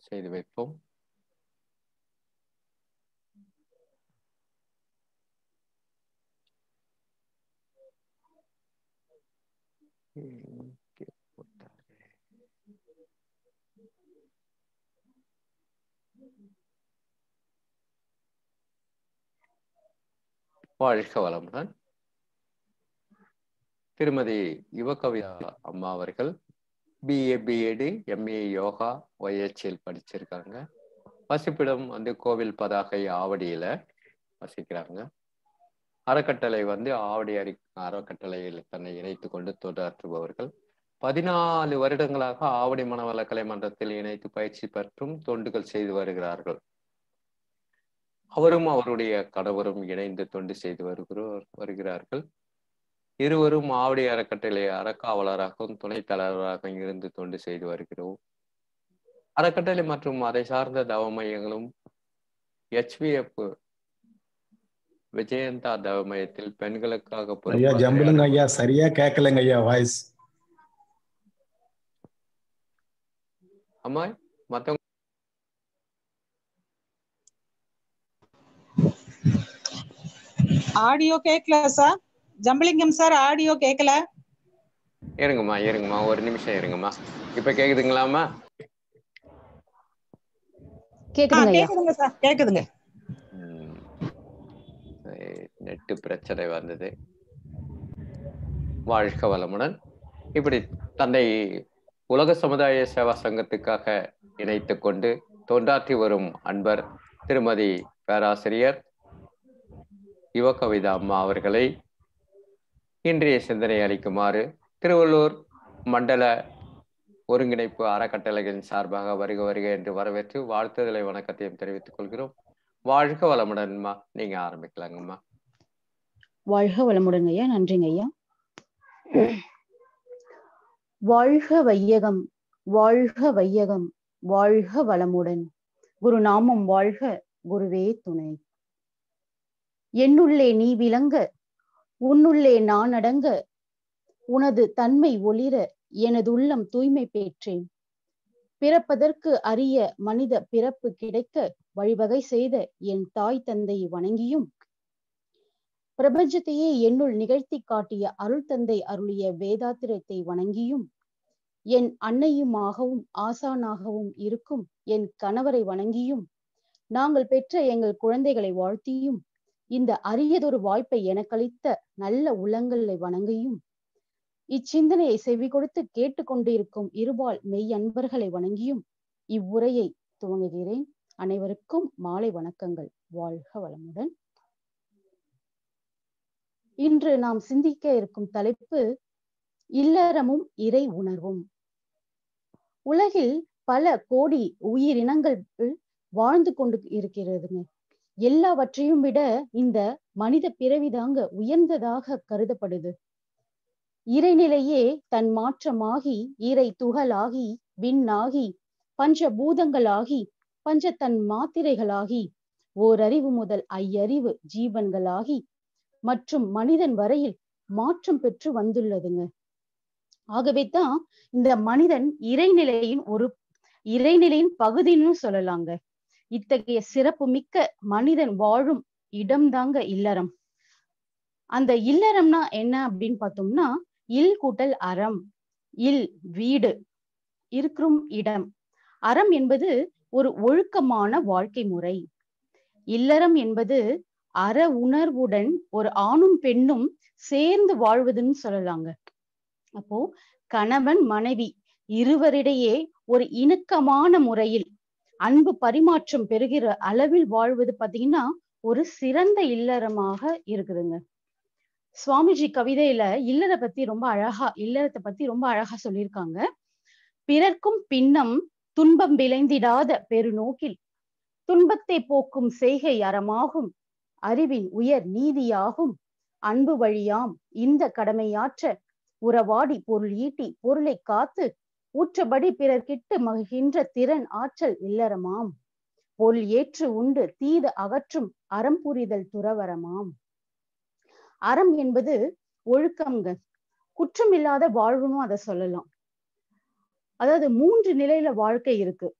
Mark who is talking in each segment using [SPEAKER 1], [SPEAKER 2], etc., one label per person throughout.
[SPEAKER 1] செய்து வைப்போம் இங்கே போட்டாரு. வாழ்க வளமுடன் திருமதி யுவகவிதா அம்மா அவர்கள் BA BEd MA yoga YHL படிச்சிருக்காங்க வசிப்பிடம் வந்து கோவில் பதாகை ஆவடியில வசிக்கிறாங்க அறக்கட்டளை வந்து ஆவடி அறி அறக்கட்டளையில் தன்னை இணைத்து கொண்டு தொண்டாற்றுபவர்கள் பதினாலு வருடங்களாக ஆவடி மனவளக்கலை மன்றத்தில் இணைத்து பயிற்சி பெற்றும் தொண்டுகள் செய்து வருகிறார்கள் அவரும் அவருடைய கணவரும் இணைந்து தொண்டு செய்து வருகிறோர் வருகிறார்கள் இருவரும் ஆவடி அறக்கட்டளை அறக்காவலராகவும் துணைத் தலைவராகவும் இருந்து தொண்டு செய்து வருகிறோம் அறக்கட்டளை மற்றும் அதை சார்ந்த தவ மையங்களும் ஹெச்விஎஃப் விஜயந்தா தவ மையத்தில் பெண்களுக்காக
[SPEAKER 2] ஐயா
[SPEAKER 1] பொறுப்பாக
[SPEAKER 2] ஜம்பிளுங்க ஐயா சரியா கேட்கலங்க ஐயா வாய்ஸ்
[SPEAKER 1] அம்மா மத்தவங்க
[SPEAKER 3] ஆடியோ கேட்கல சார் ஜம்பலிங்கம் சார் ஆடியோ கேட்கல
[SPEAKER 1] இருங்கம்மா இருங்கம்மா ஒரு நிமிஷம் இருங்கம்மா இப்ப கேக்குதுங்களாம்மா
[SPEAKER 3] ஆ,
[SPEAKER 4] கேக்குதுங்க ஐயா
[SPEAKER 3] கேக்குதுங்க சார் கேக்குதுங்க
[SPEAKER 1] நெட்டு பிரச்சனை வந்தது வாழ்க வளமுடன் இப்படி தன்னை உலக சமுதாய சேவா சங்கத்துக்காக இணைத்து கொண்டு தொண்டாற்றி வரும் அன்பர் திருமதி பேராசிரியர் யுவகவிதா அம்மா அவர்களை இன்றைய சிந்தனை அளிக்குமாறு திருவள்ளூர் மண்டல ஒருங்கிணைப்பு அறக்கட்டளைகளின் சார்பாக வருக வருக என்று வரவேற்று வாழ்த்துதலை வணக்கத்தையும் தெரிவித்துக் கொள்கிறோம் வாழ்க வளமுடன்மா நீங்க ஆரம்பிக்கலாங்கம்மா
[SPEAKER 4] வாழ்க வளமுடன் ஐயா நன்றிங்க ஐயா வாழ்க வையகம் வாழ்க வையகம் வாழ்க வளமுடன் குரு நாமம் வாழ்க குருவே துணை என்னுள்ளே நீ விளங்க உன்னுள்ளே நான் அடங்க உனது தன்மை ஒளிர எனது உள்ளம் தூய்மை பெற்றேன் பிறப்பதற்கு அரிய மனித பிறப்பு கிடைக்க வழிவகை செய்த என் தாய் தந்தையை வணங்கியும் பிரபஞ்சத்தையே என்னுள் நிகழ்த்தி காட்டிய அருள் தந்தை அருளிய வேதாத்திரத்தை வணங்கியும் என் அன்னையுமாகவும் ஆசானாகவும் இருக்கும் என் கணவரை வணங்கியும் நாங்கள் பெற்ற எங்கள் குழந்தைகளை வாழ்த்தியும் இந்த அரியதொரு வாய்ப்பை எனக்களித்த நல்ல உள்ளங்களை வணங்கியும் இச்சிந்தனையை செவி கொடுத்து கேட்டுக்கொண்டிருக்கும் இருபால் மெய் அன்பர்களை வணங்கியும் இவ்வுரையை துவங்குகிறேன் அனைவருக்கும் மாலை வணக்கங்கள் வாழ்க வளமுடன் இன்று நாம் சிந்திக்க இருக்கும் தலைப்பு இல்லறமும் இறை உணர்வும் உலகில் பல கோடி உயிரினங்கள் வாழ்ந்து கொண்டு இருக்கிறதுங்க எல்லாவற்றையும் விட இந்த மனித பிறவிதாங்க உயர்ந்ததாக கருதப்படுது இறைநிலையே தன் மாற்றமாகி இறை துகளாகி விண்ணாகி பஞ்ச பூதங்களாகி பஞ்ச தன் மாத்திரைகளாகி ஓரறிவு முதல் ஐயறிவு ஜீவன்களாகி மற்றும் மனிதன் வரையில் மாற்றம் பெற்று வந்துள்ளதுங்க ஆகவே தான் இந்த மனிதன் இறைநிலையின் ஒரு இறைநிலையின் பகுதின்னு சொல்லலாங்க இத்தகைய சிறப்பு மிக்க மனிதன் வாழும் இடம்தாங்க இல்லறம் அந்த இல்லறம்னா என்ன அப்படின்னு பார்த்தோம்னா இல் கூட்டல் அறம் இல் வீடு இருக்கும் இடம் அறம் என்பது ஒரு ஒழுக்கமான வாழ்க்கை முறை இல்லறம் என்பது அற உணர்வுடன் ஒரு ஆணும் பெண்ணும் சேர்ந்து வாழ்வதுன்னு சொல்லலாங்க அப்போ கணவன் மனைவி இருவரிடையே ஒரு இணக்கமான முறையில் அன்பு பரிமாற்றம் பெறுகிற அளவில் வாழ்வது பாத்தீங்கன்னா ஒரு சிறந்த இல்லறமாக இருக்குதுங்க சுவாமிஜி கவிதையில இல்லற பத்தி ரொம்ப அழகா இல்லறத்தை பத்தி ரொம்ப அழகா சொல்லியிருக்காங்க பிறர்க்கும் பின்னம் துன்பம் விளைந்திடாத பெருநோக்கில் துன்பத்தை போக்கும் செய்கை அறமாகும் அறிவின் உயர் நீதியாகும் அன்பு வழியாம் இந்த கடமையாற்ற உறவாடி பொருள் ஈட்டி பொருளை காத்து ஊற்றபடி பிறர்கிட்டு மகிழ்கின்ற திறன் ஆற்றல் இல்லறமாம் பொருள் ஏற்று உண்டு தீது அகற்றும் அறம் புரிதல் துறவரமாம் அறம் என்பது ஒழுக்கம்ங்க குற்றம் இல்லாத வாழ்வுன்னு அதை சொல்லலாம் அதாவது மூன்று நிலையில வாழ்க்கை இருக்கு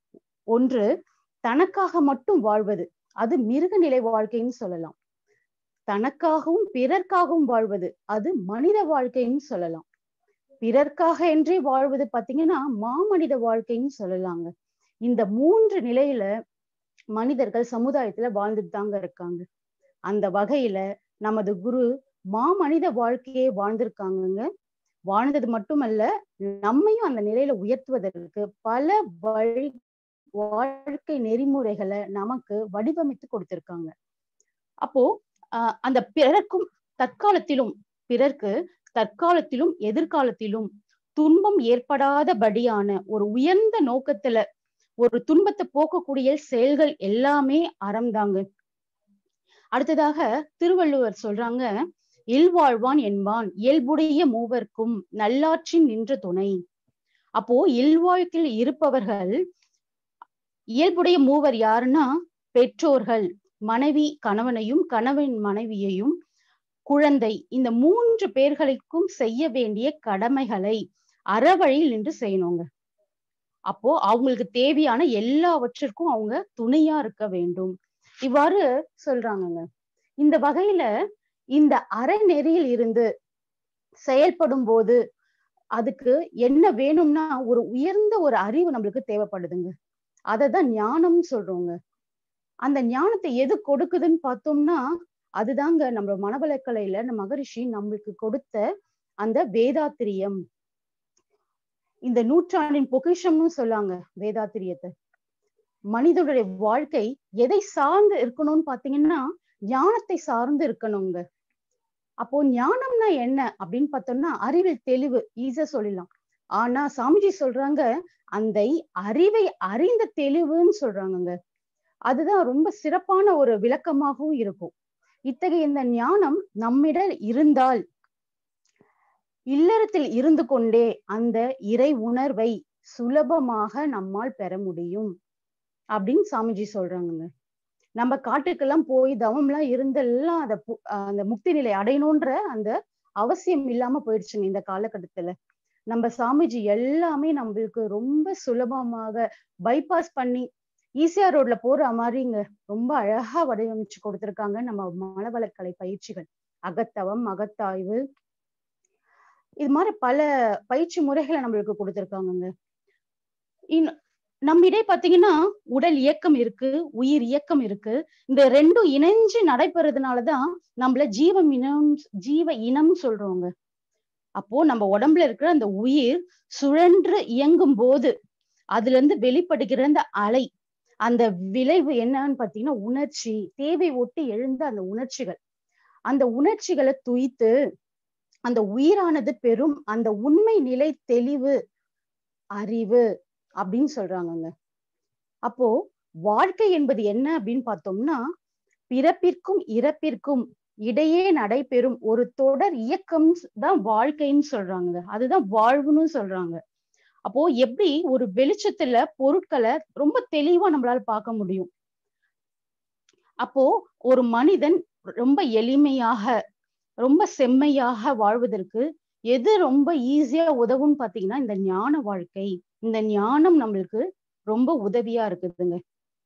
[SPEAKER 4] ஒன்று தனக்காக மட்டும் வாழ்வது அது மிருகநிலை வாழ்க்கைன்னு சொல்லலாம் தனக்காகவும் பிறர்க்காகவும் வாழ்வது அது மனித வாழ்க்கைன்னு சொல்லலாம் பிறர்க்காக என்றே வாழ்வது பாத்தீங்கன்னா மாமனித வாழ்க்கைன்னு சொல்லலாங்க இந்த மூன்று நிலையில மனிதர்கள் சமுதாயத்துல வாழ்ந்துட்டு தாங்க இருக்காங்க அந்த வகையில நமது குரு மாமனித வாழ்க்கையே வாழ்ந்திருக்காங்கங்க வாழ்ந்தது மட்டுமல்ல நம்மையும் அந்த நிலையில உயர்த்துவதற்கு பல வழி வாழ்க்கை நெறிமுறைகளை நமக்கு வடிவமைத்து கொடுத்திருக்காங்க அப்போ ஆஹ் அந்த பிறர்க்கும் தற்காலத்திலும் பிறர்க்கு தற்காலத்திலும் எதிர்காலத்திலும் துன்பம் ஏற்படாதபடியான ஒரு உயர்ந்த நோக்கத்துல ஒரு துன்பத்தை போக்கக்கூடிய செயல்கள் எல்லாமே அறம்தாங்க அடுத்ததாக திருவள்ளுவர் சொல்றாங்க இல்வாழ்வான் என்பான் இயல்புடைய மூவர்க்கும் நல்லாற்றின் நின்ற துணை அப்போ இல்வாழ்க்கையில் இருப்பவர்கள் இயல்புடைய மூவர் யாருன்னா பெற்றோர்கள் மனைவி கணவனையும் கணவன் மனைவியையும் குழந்தை இந்த மூன்று பேர்களுக்கும் செய்ய வேண்டிய கடமைகளை அறவழியில் நின்று செய்யணுங்க அப்போ அவங்களுக்கு தேவையான எல்லாவற்றிற்கும் அவங்க துணையா இருக்க வேண்டும் இவ்வாறு சொல்றாங்கங்க இந்த வகையில இந்த அறநெறியில் இருந்து செயல்படும் போது அதுக்கு என்ன வேணும்னா ஒரு உயர்ந்த ஒரு அறிவு நம்மளுக்கு தேவைப்படுதுங்க அததான் ஞானம்னு சொல்றோங்க அந்த ஞானத்தை எது கொடுக்குதுன்னு பார்த்தோம்னா அதுதாங்க நம்ம மனவளக்கலையில நம்ம மகரிஷி நம்மளுக்கு கொடுத்த அந்த வேதாத்திரியம் இந்த நூற்றாண்டின் பொக்கிஷம்னு சொல்லாங்க வேதாத்திரியத்தை மனிதனுடைய வாழ்க்கை எதை சார்ந்து இருக்கணும்னு பாத்தீங்கன்னா ஞானத்தை சார்ந்து இருக்கணுங்க அப்போ ஞானம்னா என்ன அப்படின்னு பார்த்தோம்னா அறிவில் தெளிவு ஈஸியா சொல்லிடலாம் ஆனா சாமிஜி சொல்றாங்க அந்த அறிவை அறிந்த தெளிவுன்னு சொல்றாங்கங்க அதுதான் ரொம்ப சிறப்பான ஒரு விளக்கமாகவும் இருக்கும் இத்தகைய இந்த ஞானம் நம்மிடம் இருந்தால் இல்லறத்தில் இருந்து கொண்டே அந்த இறை உணர்வை சுலபமாக நம்மால் பெற முடியும் அப்படின்னு சாமிஜி சொல்றாங்கங்க நம்ம காட்டுக்கெல்லாம் போய் தவம்லாம் இருந்தெல்லாம் அத அந்த முக்தி நிலை அடையணுன்ற அந்த அவசியம் இல்லாம போயிடுச்சுங்க இந்த காலகட்டத்துல நம்ம சாமிஜி எல்லாமே நம்மளுக்கு ரொம்ப சுலபமாக பைபாஸ் பண்ணி ஈசிஆர் ரோட்ல போற மாதிரிங்க ரொம்ப அழகா வடிவமைச்சு கொடுத்திருக்காங்க நம்ம மனவளக்கலை பயிற்சிகள் அகத்தவம் அகத்தாய்வு இது மாதிரி பல பயிற்சி முறைகளை நம்மளுக்கு கொடுத்திருக்காங்கங்க இன்னும் நம்மிடையே பாத்தீங்கன்னா உடல் இயக்கம் இருக்கு உயிர் இயக்கம் இருக்கு இந்த ரெண்டும் இணைஞ்சு நடைபெறதுனாலதான் நம்மள ஜீவம் இனம் ஜீவ இனம் சொல்றோங்க அப்போ நம்ம உடம்புல இருக்கிற அந்த உயிர் சுழன்று இயங்கும் போது அதுல இருந்து வெளிப்படுகிற அந்த அலை அந்த விளைவு என்னன்னு பாத்தீங்கன்னா உணர்ச்சி தேவை ஒட்டி எழுந்த அந்த உணர்ச்சிகள் அந்த உணர்ச்சிகளை துய்த்து அந்த உயிரானது பெறும் அந்த உண்மை நிலை தெளிவு அறிவு அப்படின்னு சொல்றாங்கங்க அப்போ வாழ்க்கை என்பது என்ன அப்படின்னு பார்த்தோம்னா பிறப்பிற்கும் இறப்பிற்கும் இடையே நடைபெறும் ஒரு தொடர் இயக்கம் தான் வாழ்க்கைன்னு சொல்றாங்க அதுதான் வாழ்வுன்னு சொல்றாங்க அப்போ எப்படி ஒரு வெளிச்சத்துல பொருட்களை ரொம்ப தெளிவா நம்மளால பார்க்க முடியும் அப்போ ஒரு மனிதன் ரொம்ப எளிமையாக ரொம்ப செம்மையாக வாழ்வதற்கு எது ரொம்ப ஈஸியா உதவும்னு பாத்தீங்கன்னா இந்த ஞான வாழ்க்கை இந்த ஞானம் நம்மளுக்கு ரொம்ப உதவியா இருக்குதுங்க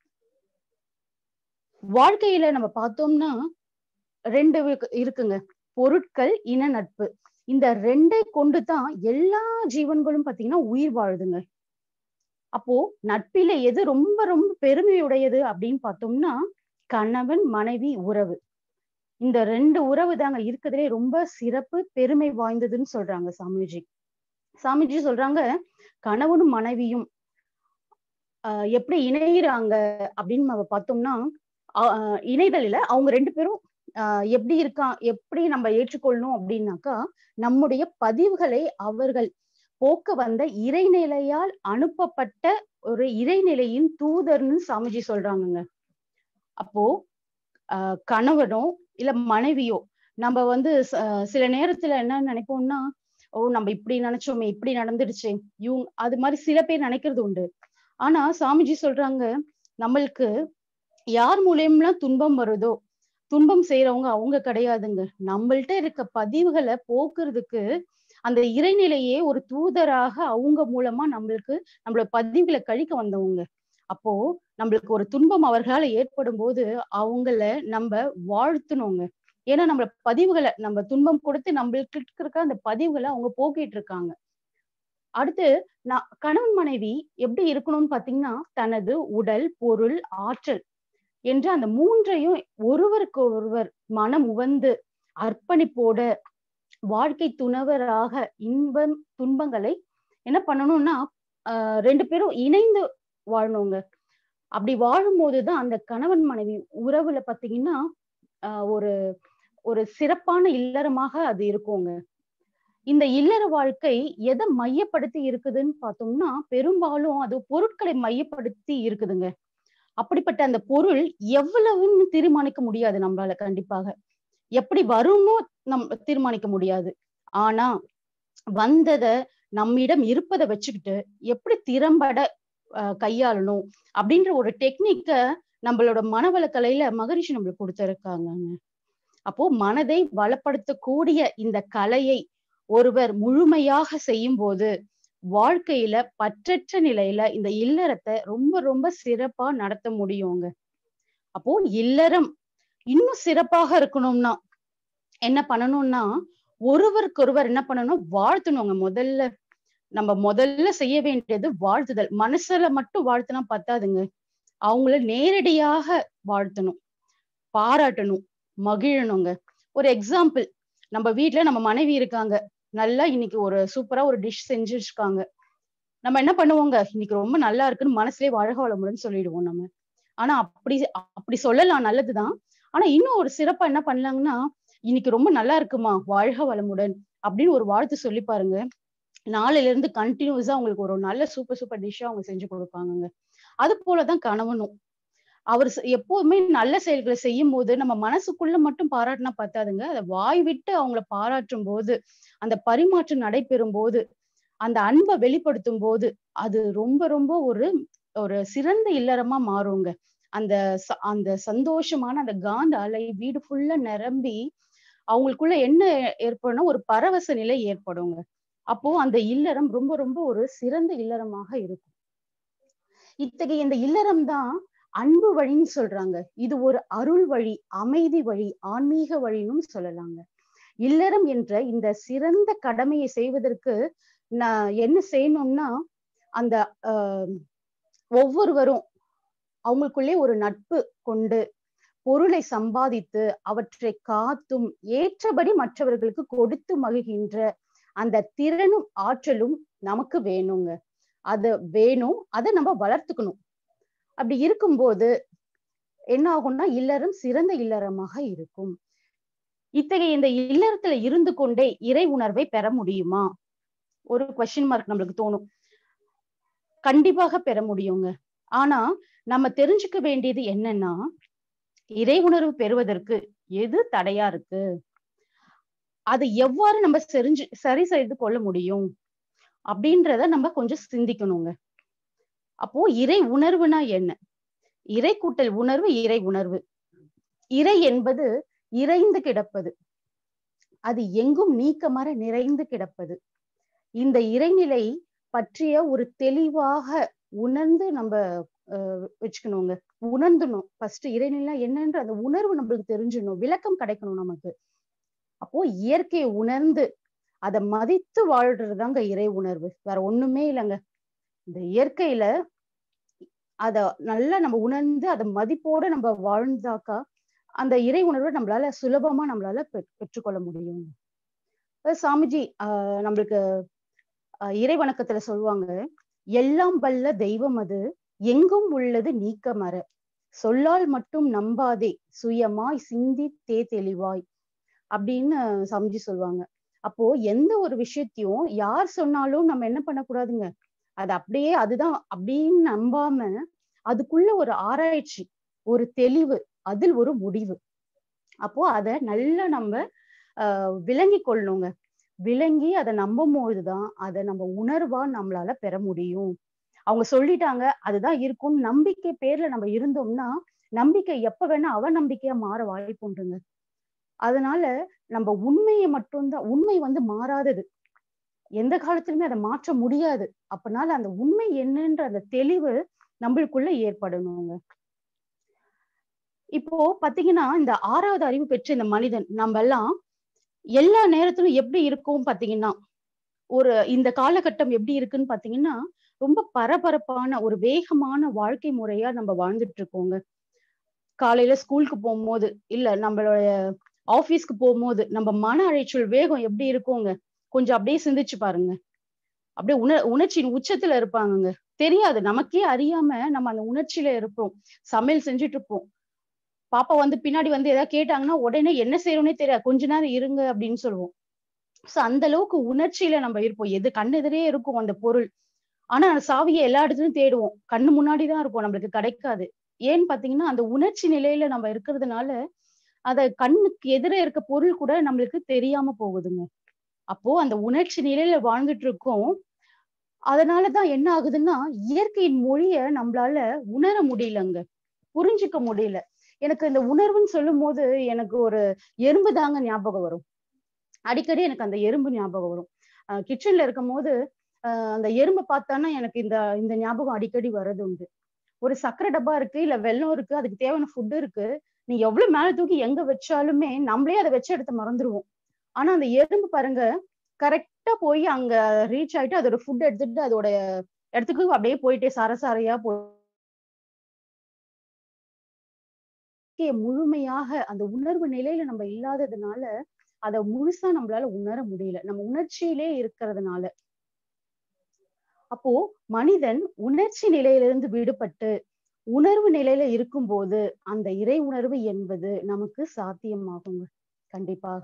[SPEAKER 4] வாழ்க்கையில நம்ம பார்த்தோம்னா ரெண்டு இருக்குங்க பொருட்கள் இன நட்பு இந்த ரெண்டை கொண்டு தான் எல்லா ஜீவன்களும் பாத்தீங்கன்னா உயிர் வாழுதுங்க அப்போ நட்பில எது ரொம்ப ரொம்ப பெருமையுடையது அப்படின்னு பார்த்தோம்னா கணவன் மனைவி உறவு இந்த ரெண்டு உறவு தாங்க இருக்கிறதுலே ரொம்ப சிறப்பு பெருமை வாய்ந்ததுன்னு சொல்றாங்க சாமிஜி சாமிஜி சொல்றாங்க கணவனும் மனைவியும் ஆஹ் எப்படி இணைகிறாங்க அப்படின்னு நம்ம பார்த்தோம்னா ஆஹ் இணைதலில் அவங்க ரெண்டு பேரும் ஆஹ் எப்படி இருக்கா எப்படி நம்ம ஏற்றுக்கொள்ளணும் அப்படின்னாக்கா நம்முடைய பதிவுகளை அவர்கள் போக்க வந்த இறைநிலையால் அனுப்பப்பட்ட ஒரு இறைநிலையின் தூதர்னு சாமிஜி சொல்றாங்கங்க அப்போ ஆஹ் கணவனோ இல்ல மனைவியோ நம்ம வந்து சில நேரத்துல என்ன நினைப்போம்னா ஓ நம்ம இப்படி நினைச்சோமே இப்படி நடந்துடுச்சு இவங்க அது மாதிரி சில பேர் நினைக்கிறது உண்டு ஆனா சாமிஜி சொல்றாங்க நம்மளுக்கு யார் மூலியம்லாம் துன்பம் வருதோ துன்பம் செய்யறவங்க அவங்க கிடையாதுங்க நம்மள்ட்ட இருக்க பதிவுகளை போக்குறதுக்கு அந்த இறைநிலையே ஒரு தூதராக அவங்க மூலமா நம்மளுக்கு நம்மளோட பதிவுகளை கழிக்க வந்தவங்க அப்போ நம்மளுக்கு ஒரு துன்பம் அவர்களால ஏற்படும் போது அவங்கள நம்ம வாழ்த்தணுங்க ஏன்னா நம்ம பதிவுகளை நம்ம துன்பம் கொடுத்து நம்மளுக்கு இருக்க அந்த பதிவுகளை அவங்க போக்கிட்டு இருக்காங்க அடுத்து நான் கணவன் மனைவி எப்படி இருக்கணும்னு பாத்தீங்கன்னா தனது உடல் பொருள் ஆற்றல் என்று அந்த மூன்றையும் ஒருவருக்கு ஒருவர் மனம் உவந்து அர்ப்பணிப்போட வாழ்க்கை துணவராக இன்பம் துன்பங்களை என்ன பண்ணணும்னா ஆஹ் ரெண்டு பேரும் இணைந்து வாழணுங்க அப்படி வாழும்போதுதான் அந்த கணவன் மனைவி உறவுல பாத்தீங்கன்னா ஆஹ் ஒரு ஒரு சிறப்பான இல்லறமாக அது இருக்குங்க இந்த இல்லற வாழ்க்கை எதை மையப்படுத்தி இருக்குதுன்னு பார்த்தோம்னா பெரும்பாலும் அது பொருட்களை மையப்படுத்தி இருக்குதுங்க அப்படிப்பட்ட அந்த பொருள் எவ்வளவுன்னு தீர்மானிக்க முடியாது நம்மளால கண்டிப்பாக எப்படி வரும்னு நம் தீர்மானிக்க முடியாது ஆனா வந்தத நம்மிடம் இருப்பதை வச்சுக்கிட்டு எப்படி திறம்பட கையாளணும் அப்படின்ற ஒரு டெக்னிக்க நம்மளோட மனவளக்கலையில மகரிஷி நம்மளுக்கு கொடுத்திருக்காங்க அப்போ மனதை வளப்படுத்தக்கூடிய இந்த கலையை ஒருவர் முழுமையாக செய்யும் போது வாழ்க்கையில பற்றற்ற நிலையில இந்த இல்லறத்தை ரொம்ப ரொம்ப சிறப்பா நடத்த முடியுங்க அப்போ இல்லறம் இன்னும் சிறப்பாக இருக்கணும்னா என்ன பண்ணணும்னா ஒருவருக்கொருவர் என்ன பண்ணணும் வாழ்த்தணுங்க முதல்ல நம்ம முதல்ல செய்ய வேண்டியது வாழ்த்துதல் மனசுல மட்டும் வாழ்த்துனா பத்தாதுங்க அவங்கள நேரடியாக வாழ்த்தணும் பாராட்டணும் மகிழணுங்க ஒரு எக்ஸாம்பிள் நம்ம வீட்டுல நம்ம மனைவி இருக்காங்க நல்லா இன்னைக்கு ஒரு சூப்பரா ஒரு டிஷ் செஞ்சு வச்சிருக்காங்க நம்ம என்ன பண்ணுவோங்க இன்னைக்கு ரொம்ப நல்லா இருக்குன்னு மனசுலயே வாழ்க வளமுடன் சொல்லிடுவோம் நம்ம ஆனா அப்படி அப்படி சொல்லலாம் நல்லதுதான் ஆனா இன்னும் ஒரு சிறப்பா என்ன பண்ணலாங்கன்னா இன்னைக்கு ரொம்ப நல்லா இருக்குமா வாழ்க வளமுடன் அப்படின்னு ஒரு வாழ்த்து சொல்லி பாருங்க நாளையில இருந்து கண்டினியூஸா அவங்களுக்கு ஒரு நல்ல சூப்பர் சூப்பர் டிஷ்ஷா அவங்க செஞ்சு கொடுப்பாங்கங்க அது போலதான் கணவனும் அவர் எப்போதுமே நல்ல செயல்களை செய்யும் போது நம்ம மனசுக்குள்ள மட்டும் பாராட்டினா பத்தாதுங்க அதை வாய் விட்டு அவங்கள பாராட்டும் போது அந்த பரிமாற்றம் நடைபெறும் போது அந்த அன்பை வெளிப்படுத்தும் போது அது ரொம்ப ரொம்ப ஒரு ஒரு சிறந்த இல்லறமா மாறுங்க அந்த அந்த சந்தோஷமான அந்த காந்த அலை வீடு ஃபுல்லா நிரம்பி அவங்களுக்குள்ள என்ன ஏற்படும் ஒரு பரவச நிலை ஏற்படுங்க அப்போ அந்த இல்லறம் ரொம்ப ரொம்ப ஒரு சிறந்த இல்லறமாக இருக்கும் இத்தகைய இந்த இல்லறம் தான் அன்பு வழின்னு சொல்றாங்க இது ஒரு அருள் வழி அமைதி வழி ஆன்மீக வழின்னு சொல்லலாங்க இல்லறம் என்ற இந்த சிறந்த கடமையை செய்வதற்கு நான் என்ன செய்யணும்னா அந்த ஆஹ் ஒவ்வொருவரும் அவங்களுக்குள்ளே ஒரு நட்பு கொண்டு பொருளை சம்பாதித்து அவற்றை காத்தும் ஏற்றபடி மற்றவர்களுக்கு கொடுத்து மகிழ்கின்ற அந்த திறனும் ஆற்றலும் நமக்கு வேணுங்க அது வேணும் அதை நம்ம வளர்த்துக்கணும் அப்படி இருக்கும்போது என்ன ஆகும்னா இல்லறம் சிறந்த இல்லறமாக இருக்கும் இத்தகைய இந்த இல்லறத்துல இருந்து கொண்டே இறை உணர்வை பெற முடியுமா ஒரு கொஸ்டின் மார்க் நம்மளுக்கு தோணும் கண்டிப்பாக பெற முடியுங்க ஆனா நம்ம தெரிஞ்சுக்க வேண்டியது என்னன்னா இறை உணர்வு பெறுவதற்கு எது தடையா இருக்கு அது எவ்வாறு நம்ம செறிஞ்சு சரி செய்து கொள்ள முடியும் அப்படின்றத நம்ம கொஞ்சம் சிந்திக்கணுங்க அப்போ இறை உணர்வுனா என்ன இறை கூட்டல் உணர்வு இறை உணர்வு இறை என்பது இறைந்து கிடப்பது அது எங்கும் நீக்கமர நிறைந்து கிடப்பது இந்த இறைநிலை பற்றிய ஒரு தெளிவாக உணர்ந்து நம்ம வச்சுக்கணுங்க உணர்ந்துணும் ஃபர்ஸ்ட் இறைநிலை என்னன்ற அந்த உணர்வு நம்மளுக்கு தெரிஞ்சிடணும் விளக்கம் கிடைக்கணும் நமக்கு அப்போ இயற்கையை உணர்ந்து அதை மதித்து வாழ்றதுதாங்க இறை உணர்வு வேற ஒண்ணுமே இல்லைங்க இந்த இயற்கையில அத நல்லா நம்ம உணர்ந்து அதை மதிப்போட நம்ம வாழ்ந்தாக்கா அந்த இறை உணர்வை நம்மளால சுலபமா நம்மளால பெற்றுக்கொள்ள முடியும் சாமிஜி ஆஹ் நம்மளுக்கு இறை வணக்கத்துல சொல்லுவாங்க எல்லாம் வல்ல தெய்வம் அது எங்கும் உள்ளது நீக்க மர சொல்லால் மட்டும் நம்பாதே சுயமாய் சிந்தி தே தெளிவாய் அப்படின்னு சாமிஜி சொல்லுவாங்க அப்போ எந்த ஒரு விஷயத்தையும் யார் சொன்னாலும் நம்ம என்ன பண்ணக்கூடாதுங்க அது அப்படியே அதுதான் அப்படின்னு நம்பாம அதுக்குள்ள ஒரு ஆராய்ச்சி ஒரு தெளிவு அதில் ஒரு முடிவு அப்போ அத நல்லா நம்ம ஆஹ் விளங்கி கொள்ளணுங்க விளங்கி அதை நம்பும் போதுதான் அதை நம்ம உணர்வா நம்மளால பெற முடியும் அவங்க சொல்லிட்டாங்க அதுதான் இருக்கும் நம்பிக்கை பேர்ல நம்ம இருந்தோம்னா நம்பிக்கை எப்ப வேணா அவ நம்பிக்கையா மாற வாய்ப்பு உண்டுங்க அதனால நம்ம உண்மையை மட்டும்தான் உண்மை வந்து மாறாதது எந்த காலத்திலுமே அதை மாற்ற முடியாது அப்பனால அந்த உண்மை என்னன்ற அந்த தெளிவு நம்மளுக்குள்ள ஏற்படணுங்க இப்போ பாத்தீங்கன்னா இந்த ஆறாவது அறிவு பெற்ற இந்த மனிதன் நம்ம எல்லாம் எல்லா நேரத்திலும் எப்படி இருக்கும் பாத்தீங்கன்னா ஒரு இந்த காலகட்டம் எப்படி இருக்குன்னு பாத்தீங்கன்னா ரொம்ப பரபரப்பான ஒரு வேகமான வாழ்க்கை முறையா நம்ம வாழ்ந்துட்டு இருக்கோங்க காலையில ஸ்கூலுக்கு போகும்போது இல்ல நம்மளுடைய ஆபீஸ்க்கு போகும்போது நம்ம மன அழைச்சல் வேகம் எப்படி இருக்குங்க கொஞ்சம் அப்படியே சிந்திச்சு பாருங்க அப்படியே உண உணர்ச்சியின் உச்சத்துல இருப்பாங்கங்க தெரியாது நமக்கே அறியாம நம்ம அந்த உணர்ச்சியில இருப்போம் சமையல் செஞ்சுட்டு இருப்போம் பாப்பா வந்து பின்னாடி வந்து ஏதாவது கேட்டாங்கன்னா உடனே என்ன செய்யறோம்னே தெரியாது கொஞ்ச நேரம் இருங்க அப்படின்னு சொல்லுவோம் சோ அந்த அளவுக்கு உணர்ச்சியில நம்ம இருப்போம் எது கண்ணெதிரே இருக்கும் அந்த பொருள் ஆனா அந்த சாவியை எல்லா இடத்துலயும் தேடுவோம் கண்ணு முன்னாடிதான் இருப்போம் நம்மளுக்கு கிடைக்காது ஏன்னு பாத்தீங்கன்னா அந்த உணர்ச்சி நிலையில நம்ம இருக்கிறதுனால அத கண்ணுக்கு எதிரே இருக்க பொருள் கூட நம்மளுக்கு தெரியாம போகுதுங்க அப்போ அந்த உணர்ச்சி நிலையில வாழ்ந்துட்டு இருக்கோம் அதனாலதான் என்ன ஆகுதுன்னா இயற்கையின் மொழிய நம்மளால உணர முடியலங்க புரிஞ்சுக்க முடியல எனக்கு இந்த உணர்வுன்னு சொல்லும் போது எனக்கு ஒரு எறும்பு தாங்க ஞாபகம் வரும் அடிக்கடி எனக்கு அந்த எறும்பு ஞாபகம் வரும் கிச்சன்ல இருக்கும் போது ஆஹ் அந்த எறும்பை பார்த்தானா எனக்கு இந்த இந்த ஞாபகம் அடிக்கடி வர்றது உண்டு ஒரு சக்கரை டப்பா இருக்கு இல்ல வெள்ளம் இருக்கு அதுக்கு தேவையான ஃபுட் இருக்கு நீ எவ்வளவு மேல தூக்கி எங்க வச்சாலுமே நம்மளே அதை வச்ச இடத்த மறந்துடுவோம் ஆனா அந்த எறும்பு பாருங்க கரெக்டா போய் அங்க ரீச் ஆயிட்டு அதோட ஃபுட் எடுத்துட்டு அதோட இடத்துக்கு அப்படியே போயிட்டே சரசாரையா போ முழுமையாக அந்த உணர்வு நிலையில நம்ம இல்லாததுனால அத முழுசா நம்மளால உணர முடியல நம்ம உணர்ச்சியிலே இருக்கிறதுனால அப்போ மனிதன் உணர்ச்சி நிலையிலிருந்து விடுபட்டு உணர்வு நிலையில இருக்கும்போது அந்த இறை உணர்வு என்பது நமக்கு சாத்தியமாகுங்க கண்டிப்பாக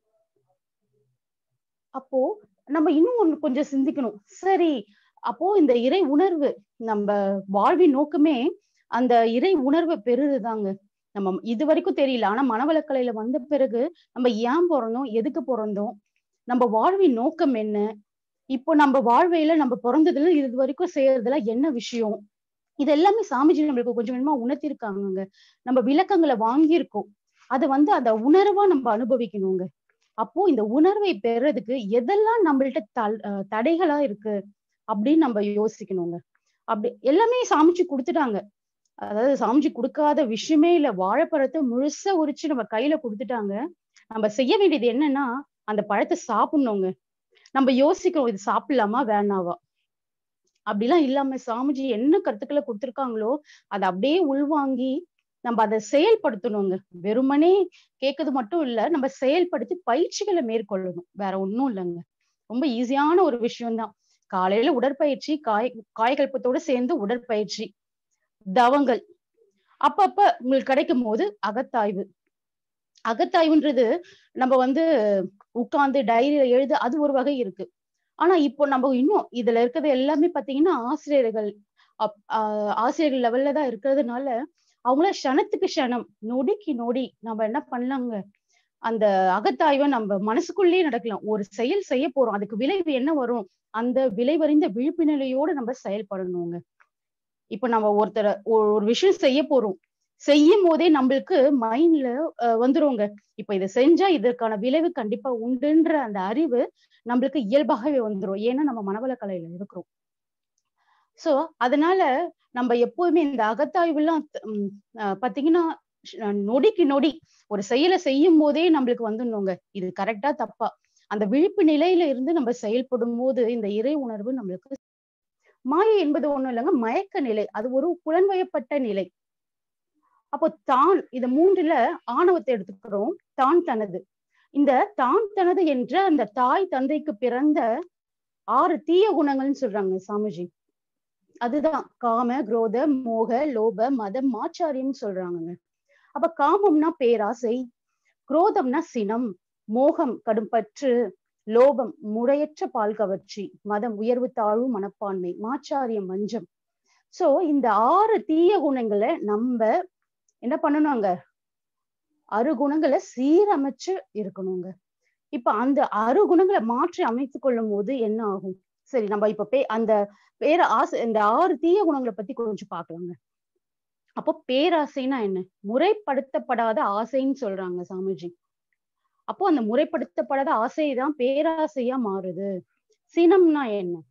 [SPEAKER 4] அப்போ நம்ம இன்னும் ஒண்ணு கொஞ்சம் சிந்திக்கணும் சரி அப்போ இந்த இறை உணர்வு நம்ம வாழ்வின் நோக்கமே அந்த இறை உணர்வை பெறுதுதாங்க நம்ம இது வரைக்கும் தெரியல ஆனா மனவளக்கலையில வந்த பிறகு நம்ம ஏன் பிறந்தோம் எதுக்கு பிறந்தோம் நம்ம வாழ்வின் நோக்கம் என்ன இப்போ நம்ம வாழ்வையில நம்ம பிறந்ததுல இது வரைக்கும் செய்யறதுல என்ன விஷயம் இது எல்லாமே சாமிஜி நம்மளுக்கு கொஞ்சம் கொஞ்சமா உணர்த்திருக்காங்கங்க நம்ம விளக்கங்களை வாங்கியிருக்கோம் அது வந்து அந்த உணர்வா நம்ம அனுபவிக்கணுங்க அப்போ இந்த உணர்வை பெறதுக்கு எதெல்லாம் நம்மள்ட்ட தல் தடைகளா இருக்கு அப்படின்னு நம்ம யோசிக்கணுங்க அப்படி எல்லாமே சாமிச்சு கொடுத்துட்டாங்க அதாவது சாமிஜி கொடுக்காத விஷயமே இல்ல வாழைப்பழத்தை முழுசா உரிச்சு நம்ம கையில கொடுத்துட்டாங்க நம்ம செய்ய வேண்டியது என்னன்னா அந்த பழத்தை சாப்பிடணுங்க நம்ம யோசிக்கிறோம் இது சாப்பிடலாமா வேணாவா அப்படிலாம் இல்லாம சாமிஜி என்ன கருத்துக்களை கொடுத்துருக்காங்களோ அதை அப்படியே உள்வாங்கி நம்ம அதை செயல்படுத்தணுங்க வெறுமனே கேட்கறது மட்டும் இல்ல நம்ம செயல்படுத்தி பயிற்சிகளை மேற்கொள்ளணும் வேற ஒன்றும் இல்லைங்க ரொம்ப ஈஸியான ஒரு விஷயம்தான் காலையில உடற்பயிற்சி காய் காய்கல்பத்தோட சேர்ந்து உடற்பயிற்சி தவங்கள் அப்பப்ப உங்களுக்கு கிடைக்கும் போது அகத்தாய்வு அகத்தாய்வுன்றது நம்ம வந்து உட்கார்ந்து டைரியில எழுத அது ஒரு வகை இருக்கு ஆனா இப்போ நம்ம இன்னும் இதுல இருக்கிறது எல்லாமே பாத்தீங்கன்னா ஆசிரியர்கள் ஆசிரியர்கள் லெவல்ல தான் இருக்கிறதுனால அவங்கள க்ஷணத்துக்கு க்ஷணம் நொடிக்கு நொடி நம்ம என்ன பண்ணலாங்க அந்த அகத்தாய்வை நம்ம மனசுக்குள்ளேயே நடக்கலாம் ஒரு செயல் செய்ய போறோம் அதுக்கு விளைவு என்ன வரும் அந்த விளைவறிந்த விழிப்பு நிலையோடு நம்ம செயல்படணுங்க இப்ப நம்ம ஒருத்தர் ஒரு விஷயம் செய்ய போறோம் செய்யும் போதே நம்மளுக்கு மைண்ட்ல வந்துருங்க இப்ப இதை செஞ்சா இதற்கான விளைவு கண்டிப்பா உண்டுன்ற அந்த அறிவு நம்மளுக்கு இயல்பாகவே வந்துரும் ஏன்னா நம்ம மனவள கலையில இருக்கிறோம் சோ அதனால நம்ம எப்போதுமே இந்த அகத்தாய்வுலாம் பாத்தீங்கன்னா நொடிக்கு நொடி ஒரு செயலை செய்யும் போதே நம்மளுக்கு வந்துடணுங்க இது கரெக்டா தப்பா அந்த விழிப்பு நிலையில இருந்து நம்ம செயல்படும் போது இந்த இறை உணர்வு நம்மளுக்கு மாயை என்பது ஒண்ணும் இல்லைங்க மயக்க நிலை அது ஒரு புலன்வயப்பட்ட நிலை அப்போ தான் இந்த மூன்றுல ஆணவத்தை எடுத்துக்கிறோம் தான் தனது இந்த தான் தனது என்ற அந்த தாய் தந்தைக்கு பிறந்த ஆறு தீய குணங்கள்னு சொல்றாங்க சாமிஜி அதுதான் காம குரோத மோக லோப மதம் மாச்சாரியம் சொல்றாங்க அப்ப காமம்னா பேராசை குரோதம்னா சினம் மோகம் கடும்பற்று லோபம் முறையற்ற பால் கவர்ச்சி மதம் உயர்வு தாழ்வு மனப்பான்மை மாச்சாரியம் மஞ்சம் சோ இந்த ஆறு தீய குணங்களை நம்ம என்ன பண்ணணுங்க அறு குணங்களை சீரமைச்சு இருக்கணுங்க இப்ப அந்த அறு குணங்களை மாற்றி அமைத்து கொள்ளும் போது என்ன ஆகும் சரி நம்ம இப்ப பே அந்த பேர ஆசை இந்த ஆறு தீய குணங்களை பத்தி கொஞ்சம் பாக்கலாங்க அப்போ பேராசைனா என்ன முறைப்படுத்தப்படாத ஆசைன்னு சொல்றாங்க சாமிஜி அப்போ அந்த முறைப்படுத்தப்படாத ஆசைதான் பேராசையா மாறுது சினம்னா என்ன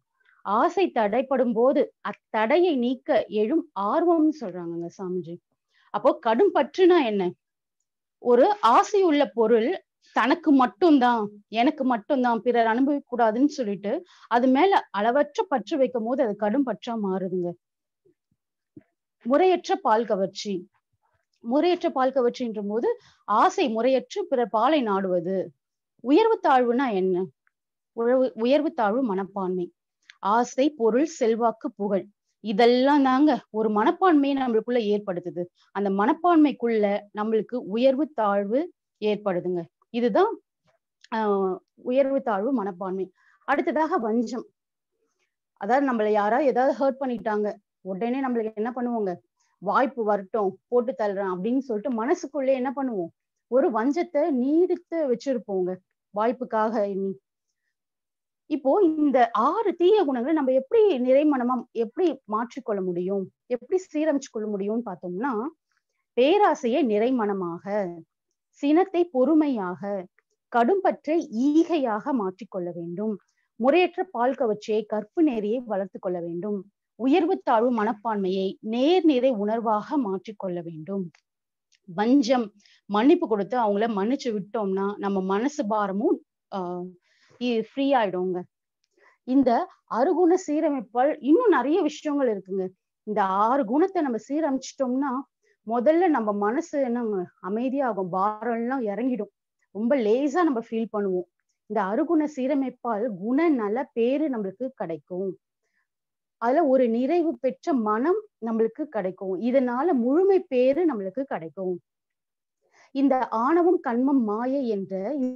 [SPEAKER 4] ஆசை தடைப்படும் போது அத்தடையை நீக்க எழும் ஆர்வம்னு சொல்றாங்கங்க சாமிஜி அப்போ கடும் பற்றுனா என்ன ஒரு ஆசை உள்ள பொருள் தனக்கு மட்டும்தான் எனக்கு மட்டும்தான் பிறர் அனுபவிக்க கூடாதுன்னு சொல்லிட்டு அது மேல அளவற்ற பற்று வைக்கும் போது அது கடும் பற்றா மாறுதுங்க முறையற்ற பால் கவர்ச்சி முறையற்ற பால் கவர்ச்சின்ற போது ஆசை முறையற்று பிறர் பாலை நாடுவது உயர்வு தாழ்வுனா என்ன உழவு உயர்வு தாழ்வு மனப்பான்மை ஆசை பொருள் செல்வாக்கு புகழ் இதெல்லாம் தாங்க ஒரு மனப்பான்மையை நம்மளுக்குள்ள ஏற்படுத்துது அந்த மனப்பான்மைக்குள்ள நம்மளுக்கு உயர்வு தாழ்வு ஏற்படுதுங்க இதுதான் ஆஹ் உயர்வு தாழ்வு மனப்பான்மை அடுத்ததாக வஞ்சம் அதாவது நம்மள யாராவது ஏதாவது ஹர்ட் பண்ணிட்டாங்க உடனே நம்மளுக்கு என்ன பண்ணுவோங்க வாய்ப்பு வரட்டும் போட்டு தள்ளுறேன் அப்படின்னு சொல்லிட்டு மனசுக்குள்ளே என்ன பண்ணுவோம் ஒரு வஞ்சத்தை நீடித்து வச்சிருப்போங்க வாய்ப்புக்காக எண்ணி இப்போ இந்த ஆறு தீய குணங்களை நம்ம எப்படி நிறைமனமா எப்படி மாற்றிக்கொள்ள முடியும் எப்படி சீரமைச்சு கொள்ள முடியும்னு பார்த்தோம்னா பேராசையை நிறைமனமாக சினத்தை பொறுமையாக கடும்பற்றை ஈகையாக மாற்றிக்கொள்ள வேண்டும் முறையற்ற பால் கவர்ச்சியை கற்பு நெறியை வளர்த்து கொள்ள வேண்டும் உயர்வு தாழ்வு மனப்பான்மையை நேர்நிறை உணர்வாக மாற்றிக்கொள்ள வேண்டும் வஞ்சம் மன்னிப்பு கொடுத்து அவங்கள மன்னிச்சு விட்டோம்னா நம்ம மனசு பாரமும் ஆஹ் ஃப்ரீ ஆயிடுங்க இந்த அறுகுண சீரமைப்பால் இன்னும் நிறைய விஷயங்கள் இருக்குங்க இந்த ஆறு குணத்தை நம்ம சீரமைச்சிட்டோம்னா முதல்ல நம்ம மனசு என்ன அமைதியாகும் பாரம் எல்லாம் இறங்கிடும் ரொம்ப லேசா நம்ம ஃபீல் பண்ணுவோம் இந்த அறுகுண சீரமைப்பால் குண நல பேரு நம்மளுக்கு கிடைக்கும் அதுல ஒரு நிறைவு பெற்ற மனம் நம்மளுக்கு கிடைக்கும் இதனால முழுமை பேரு நம்மளுக்கு கிடைக்கும் இந்த ஆணவம் கண்மம் மாயை என்ற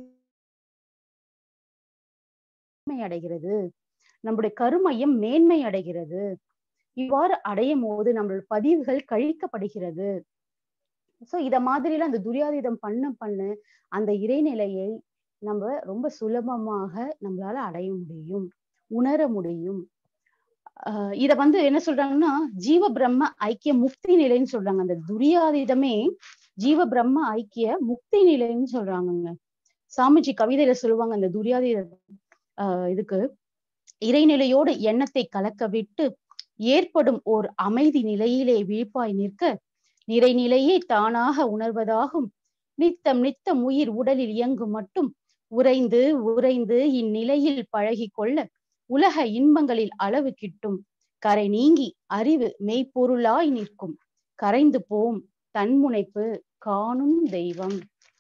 [SPEAKER 4] அடைகிறது நம்முடைய கருமையம் மேன்மை அடைகிறது இவ்வாறு அடையும் போது நம்மளோட பதிவுகள் கழிக்கப்படுகிறது சோ இத மாதிரிலாம் அந்த துரியாதீதம் பண்ண பண்ண அந்த இறைநிலையை நம்ம ரொம்ப சுலபமாக நம்மளால அடைய முடியும் உணர முடியும் ஆஹ் இத வந்து என்ன சொல்றாங்கன்னா ஜீவ பிரம்ம ஐக்கிய முக்தி நிலைன்னு சொல்றாங்க அந்த துரியாதீதமே ஜீவ பிரம்ம ஐக்கிய முக்தி நிலைன்னு சொல்றாங்கங்க சாமிஜி கவிதையில சொல்லுவாங்க அந்த துரியாதீத ஆஹ் இதுக்கு இறைநிலையோடு எண்ணத்தை கலக்க விட்டு ஏற்படும் ஓர் அமைதி நிலையிலே விழிப்பாய் நிற்க நிறைநிலையே தானாக உணர்வதாகும் நித்தம் நித்தம் உயிர் உடலில் இயங்கும் மட்டும் உறைந்து உறைந்து இந்நிலையில் பழகி கொள்ள உலக இன்பங்களில் அளவு கிட்டும் கரை நீங்கி அறிவு மெய்ப்பொருளாய் நிற்கும் கரைந்து போம் தன்முனைப்பு காணும் தெய்வம்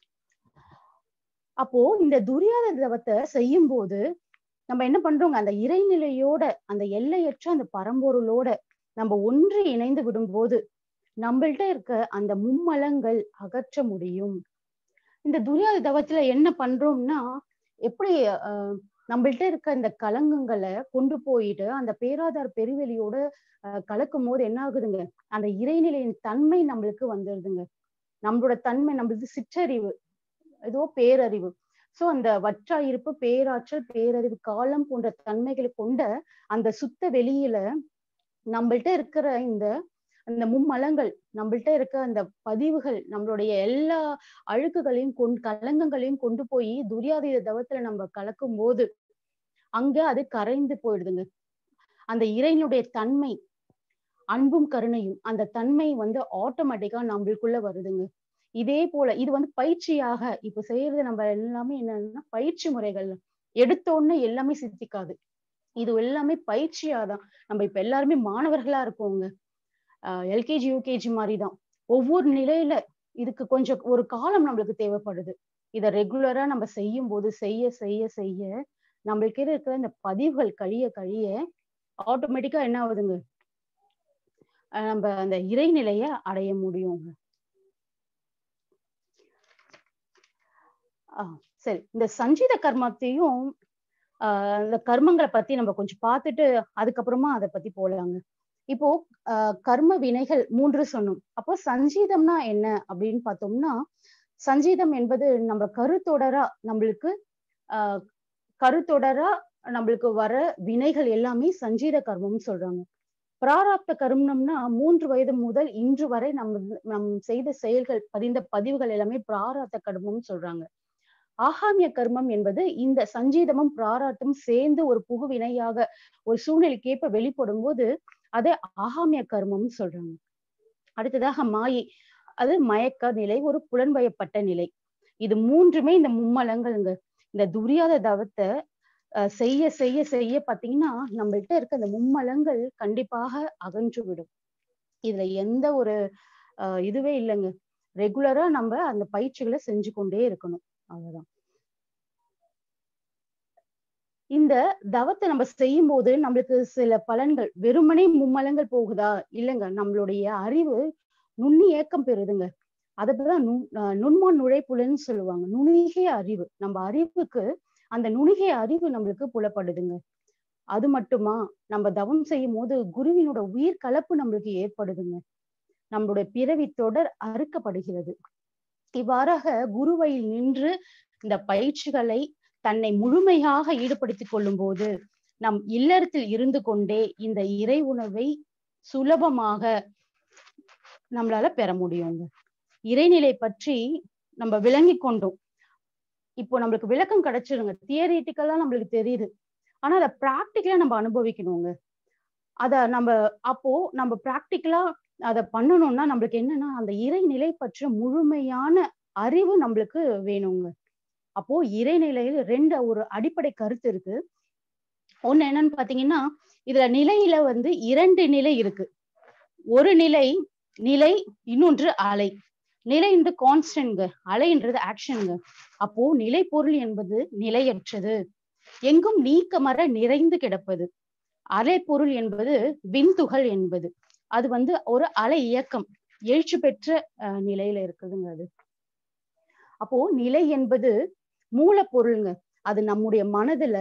[SPEAKER 4] அப்போ இந்த துரியாத தவத்தை செய்யும் போது நம்ம என்ன பண்றோங்க அந்த இறைநிலையோட அந்த எல்லையற்ற அந்த பரம்பொருளோட நம்ம ஒன்று இணைந்து விடும்போது நம்மள்ட்ட இருக்க அந்த மும்மலங்கள் அகற்ற முடியும் இந்த துரியாத தவத்துல என்ன பண்றோம்னா எப்படி அஹ் நம்மள்ட்ட இருக்க இந்த கலங்கங்களை கொண்டு போயிட்டு அந்த பேராதார் பெருவெளியோட அஹ் கலக்கும் போது என்ன ஆகுதுங்க அந்த இறைநிலையின் தன்மை நம்மளுக்கு வந்துடுதுங்க நம்மளோட தன்மை நம்மளுக்கு சிற்றறிவு ஏதோ பேரறிவு சோ அந்த வற்றா இருப்பு பேராற்றல் பேரறிவு காலம் போன்ற தன்மைகளை கொண்ட அந்த சுத்த வெளியில நம்மள்ட்ட இருக்கிற இந்த அந்த மும்மலங்கள் நம்மள்ட்ட இருக்க அந்த பதிவுகள் நம்மளுடைய எல்லா அழுக்குகளையும் கொண்டு கலங்கங்களையும் கொண்டு போய் துரியாதீத தவத்துல நம்ம கலக்கும் போது அங்க அது கரைந்து போயிடுதுங்க அந்த இறைனுடைய தன்மை அன்பும் கருணையும் அந்த தன்மை வந்து ஆட்டோமேட்டிக்கா நம்மளுக்குள்ள வருதுங்க இதே போல இது வந்து பயிற்சியாக இப்ப செய்யறது நம்ம எல்லாமே என்னன்னா பயிற்சி முறைகள் எடுத்தோடனே எல்லாமே சித்திக்காது இது எல்லாமே பயிற்சியாதான் நம்ம இப்ப எல்லாருமே மாணவர்களா இருக்கோங்க எல்கேஜி யூகேஜி மாதிரிதான் ஒவ்வொரு நிலையில இதுக்கு கொஞ்சம் ஒரு காலம் நம்மளுக்கு தேவைப்படுது இதை ரெகுலரா நம்ம செய்யும் போது செய்ய செய்ய செய்ய நம்மளுக்கு இருக்கிற இந்த பதிவுகள் கழிய கழிய ஆட்டோமேட்டிக்கா என்ன ஆகுதுங்க நம்ம அந்த இறைநிலைய அடைய முடியுங்க ஆஹ் சரி இந்த சஞ்சீத கர்மத்தையும் ஆஹ் இந்த கர்மங்களை பத்தி நம்ம கொஞ்சம் பார்த்துட்டு அதுக்கப்புறமா அதை பத்தி போலாங்க இப்போ ஆஹ் கர்ம வினைகள் மூன்று சொன்னோம் அப்போ சஞ்சீதம்னா என்ன அப்படின்னு பார்த்தோம்னா சஞ்சீதம் என்பது நம்ம கருத்தொடரா நம்மளுக்கு ஆஹ் கருத்தொடரா நம்மளுக்கு வர வினைகள் எல்லாமே சஞ்சீத கர்மம்னு சொல்றாங்க பிராராப்த கர்மம்னா மூன்று வயது முதல் இன்று வரை நம்ம நம் செய்த செயல்கள் பதிந்த பதிவுகள் எல்லாமே பிராராப்த கர்மம்னு சொல்றாங்க ஆகாமிய கர்மம் என்பது இந்த சஞ்சீதமும் பிராராட்டும் சேர்ந்து ஒரு புகுவினையாக ஒரு சூழ்நிலைக்கேற்ப வெளிப்படும் போது அதை ஆகாமிய கர்மம்னு சொல்றாங்க அடுத்ததாக மாயை அது மயக்க நிலை ஒரு புலன்வயப்பட்ட நிலை இது மூன்றுமே இந்த மும்மலங்கள்ங்க இந்த துரியாத தவத்தை அஹ், செய்ய செய்ய செய்ய பாத்தீங்கன்னா நம்மள்ட்ட இருக்க அந்த மும்மலங்கள் கண்டிப்பாக அகன்று விடும் இதுல எந்த ஒரு அஹ், இதுவே இல்லைங்க ரெகுலரா நம்ம அந்த பயிற்சிகளை செஞ்சு கொண்டே இருக்கணும் அவ்வளவுதான் இந்த தவத்தை நம்ம செய்யும் போது நம்மளுக்கு சில பலன்கள் வெறுமனே மும்மலங்கள் போகுதா இல்லைங்க நம்மளுடைய அறிவு நுண்ணி ஏக்கம் பெறுதுங்க அதுதான் நுண் அஹ் நுண்மான் நுழைப்புலன்னு சொல்லுவாங்க நுணுகிய அறிவு நம்ம அறிவுக்கு அந்த நுணுகிய அறிவு நம்மளுக்கு புலப்படுதுங்க அது மட்டுமா நம்ம தவம் செய்யும் போது குருவினோட உயிர் கலப்பு நம்மளுக்கு ஏற்படுதுங்க நம்மளுடைய பிறவி தொடர் அறுக்கப்படுகிறது இவ்வாறாக குருவையில் நின்று இந்த பயிற்சிகளை தன்னை முழுமையாக ஈடுபடுத்திக் கொள்ளும் போது நம் இல்லறத்தில் இருந்து கொண்டே இந்த இறை உணவை சுலபமாக நம்மளால பெற முடியுங்க இறைநிலை பற்றி நம்ம விளங்கி கொண்டோம் இப்போ நம்மளுக்கு விளக்கம் கிடைச்சிருங்க தியரிட்டிக்கலா நம்மளுக்கு தெரியுது ஆனா அதை ப்ராக்டிக்கலா நம்ம அனுபவிக்கணுங்க அத நம்ம அப்போ நம்ம ப்ராக்டிக்கலா அதை பண்ணணும்னா நம்மளுக்கு என்னன்னா அந்த இறைநிலை பற்றிய முழுமையான அறிவு நம்மளுக்கு வேணுங்க அப்போ இறைநிலையில் ரெண்டு ஒரு அடிப்படை கருத்து இருக்கு ஒண்ணு என்னன்னு பாத்தீங்கன்னா இதுல நிலையில வந்து இரண்டு நிலை இருக்கு ஒரு நிலை நிலை இன்னொன்று அலை நிலைன்றது கான்ஸ்டன்ட்ங்க அலைன்றது ஆக்ஷனுங்க அப்போ நிலை பொருள் என்பது நிலையற்றது எங்கும் நீக்கமர நிறைந்து கிடப்பது அலை பொருள் என்பது விண்துகள் என்பது அது வந்து ஒரு அலை இயக்கம் எழுச்சி பெற்ற அஹ், நிலையில இருக்குதுங்க அது அப்போ நிலை என்பது மூலப்பொருளுங்க அது நம்முடைய மனதுல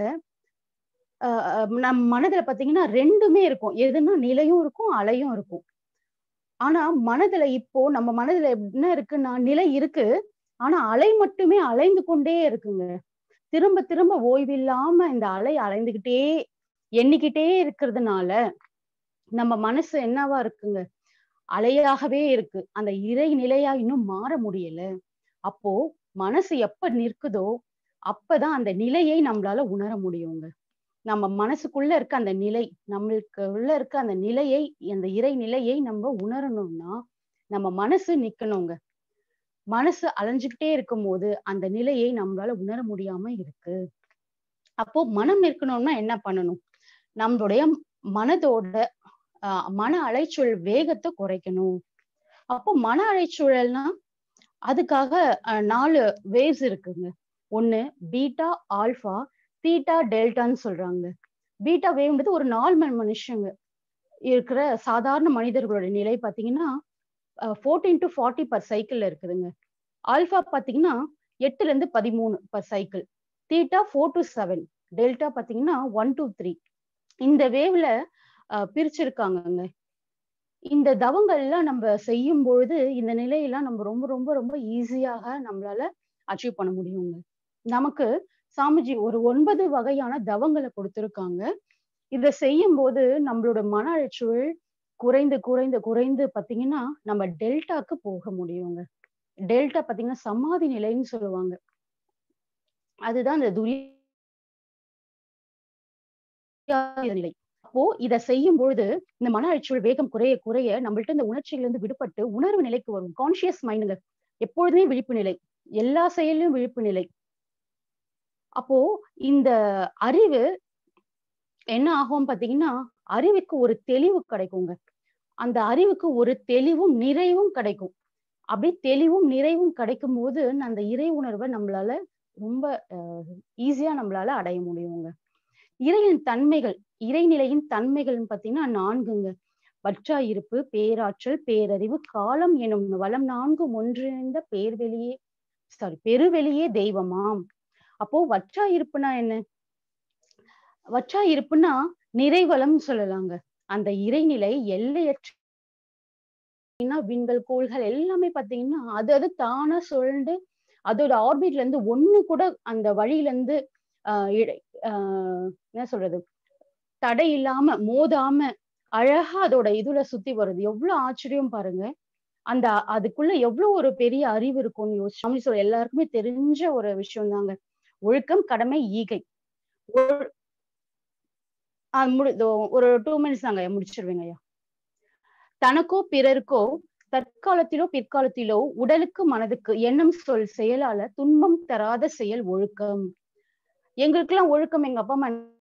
[SPEAKER 4] அஹ், அஹ், நம் மனதுல பாத்தீங்கன்னா ரெண்டுமே இருக்கும் எதுன்னா நிலையும் இருக்கும் அலையும் இருக்கும் ஆனா மனதுல இப்போ நம்ம மனதுல என்ன இருக்குன்னா நிலை இருக்கு ஆனா அலை மட்டுமே அலைந்து கொண்டே இருக்குங்க திரும்ப திரும்ப ஓய்வில்லாம இந்த அலை அலைந்துகிட்டே எண்ணிக்கிட்டே இருக்கிறதுனால நம்ம மனசு என்னவா இருக்குங்க அலையாகவே இருக்கு அந்த இறை நிலையா இன்னும் மாற முடியல அப்போ மனசு எப்ப நிற்குதோ அப்பதான் அந்த நிலையை நம்மளால உணர முடியுங்க நம்ம மனசுக்குள்ள இருக்க அந்த நிலை நம்மளுக்கு உள்ள இருக்க அந்த நிலையை அந்த இறை நிலையை நம்ம உணரணும்னா நம்ம மனசு நிக்கணுங்க மனசு அலைஞ்சுக்கிட்டே இருக்கும் போது அந்த நிலையை நம்மளால உணர முடியாம இருக்கு அப்போ மனம் இருக்கணும்னா என்ன பண்ணணும் நம்மளுடைய மனதோட ஆஹ் மன அலைச்சூழல் வேகத்தை குறைக்கணும் அப்போ மன அலைச்சூழல்னா அதுக்காக அஹ், நாலு வேவ்ஸ் இருக்குங்க ஒண்ணு பீட்டா ஆல்பா தீட்டா டெல்டான்னு சொல்றாங்க பீட்டா வேவ்ன்றது ஒரு நார்மல் மனுஷங்க இருக்கிற சாதாரண மனிதர்களோட நிலை பாத்தீங்கன்னா ஃபோர்டீன் டு ஃபார்ட்டி பர் சைக்கிள்ல இருக்குதுங்க ஆல்பா பாத்தீங்கன்னா எட்டுல இருந்து பதிமூணு per cycle theta four to seven delta பாத்தீங்கன்னா ஒன் டு த்ரீ இந்த வேவ்ல பிரிச்சிருக்காங்கங்க இந்த தவங்கள்லாம் நம்ம செய்யும் பொழுது இந்த நிலையெல்லாம் நம்ம ரொம்ப ரொம்ப ரொம்ப ஈஸியாக நம்மளால அச்சீவ் பண்ண முடியுங்க நமக்கு சாமிஜி ஒரு ஒன்பது வகையான தவங்களை கொடுத்திருக்காங்க இதை செய்யும் போது நம்மளோட மன அழைச்சல் குறைந்து குறைந்து குறைந்து பாத்தீங்கன்னா நம்ம டெல்டாக்கு போக முடியுங்க டெல்டா பாத்தீங்கன்னா சமாதி நிலைன்னு சொல்லுவாங்க அதுதான் இந்த துரியாத நிலை அப்போ இதை செய்யும் பொழுது இந்த மன அழைச்சல் வேகம் குறைய குறைய நம்மள்ட்ட இந்த உணர்ச்சியில இருந்து விடுபட்டு உணர்வு நிலைக்கு வரும் கான்சியஸ் மைண்டுங்க எப்பொழுதுமே விழிப்பு நிலை எல்லா செயலிலும் விழிப்பு நிலை அப்போ இந்த அறிவு என்ன ஆகும் பாத்தீங்கன்னா அறிவுக்கு ஒரு தெளிவு கிடைக்குங்க அந்த அறிவுக்கு ஒரு தெளிவும் நிறைவும் கிடைக்கும் அப்படி தெளிவும் நிறைவும் கிடைக்கும் போது அந்த இறை உணர்வை நம்மளால ரொம்ப ஈஸியா நம்மளால அடைய முடியுங்க இறையின் தன்மைகள் இறைநிலையின் தன்மைகள்னு பாத்தீங்கன்னா நான்குங்க வற்றா இருப்பு பேராற்றல் பேரறிவு காலம் எனும் வளம் நான்கும் ஒன்றிணைந்த பேர்வெளியே சாரி பெருவெளியே தெய்வமாம் அப்போ வற்றா இருப்புனா என்ன வற்றா இருப்புன்னா நிறைவளம் சொல்லலாங்க அந்த இறைநிலை எல்லையற்ற விண்கள் கோள்கள் எல்லாமே பாத்தீங்கன்னா அது அது தானா சுழண்டு அதோட ஆர்பிட்ல இருந்து ஒண்ணு கூட அந்த வழியில இருந்து ஆஹ் ஆஹ் என்ன சொல்றது தடை இல்லாம மோதாம அழகா அதோட இதுல சுத்தி வருது எவ்வளவு ஆச்சரியம் பாருங்க அந்த அதுக்குள்ள எவ்வளவு ஒரு பெரிய அறிவு இருக்கும்னு யோசிச்சு அப்படி சொல்ல எல்லாருக்குமே தெரிஞ்ச ஒரு விஷயம் தாங்க ஒழுக்கம் கடமை ஈகை ஒழு- ஆ, முடி இதோ ஒரு டூ மினிட்ஸ் தாங்க ஐயா முடிச்சிருவேங்க ஐயா தனக்கோ பிறருக்கோ தற்காலத்திலோ பிற்காலத்திலோ உடலுக்கு மனதுக்கு எண்ணம் சொல் செயலால துன்பம் தராத செயல் ஒழுக்கம் எங்களுக்கெல்லாம் ஒழுக்கம் எங்க அப்பா அம்மா